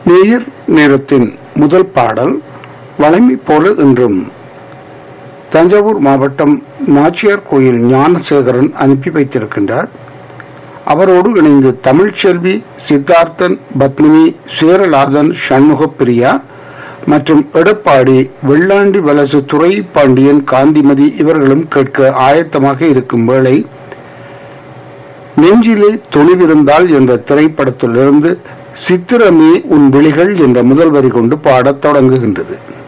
நேயர் நேரத்தின் முதல் பாடல் வளைமை போல என்றும் தஞ்சாவூர் மாவட்டம் நாச்சியார் கோயில் ஞானசேகரன் அனுப்பி வைத்திருக்கின்றார் அவரோடு இணைந்து தமிழ்ச்செல்வி சித்தார்த்தன் பத்மினி சேரலாதன் சண்முக பிரியா மற்றும் எடப்பாடி வெள்ளாண்டி வலசு துறை பாண்டியன் காந்திமதி இவர்களும் கேட்க ஆயத்தமாக இருக்கும் வேளை நெஞ்சிலே துணிவிருந்தால் என்ற திரைப்படத்திலிருந்து சித்திரமே உன் விழிகள் என்ற முதல் வரி கொண்டு பாடத் தொடங்குகின்றது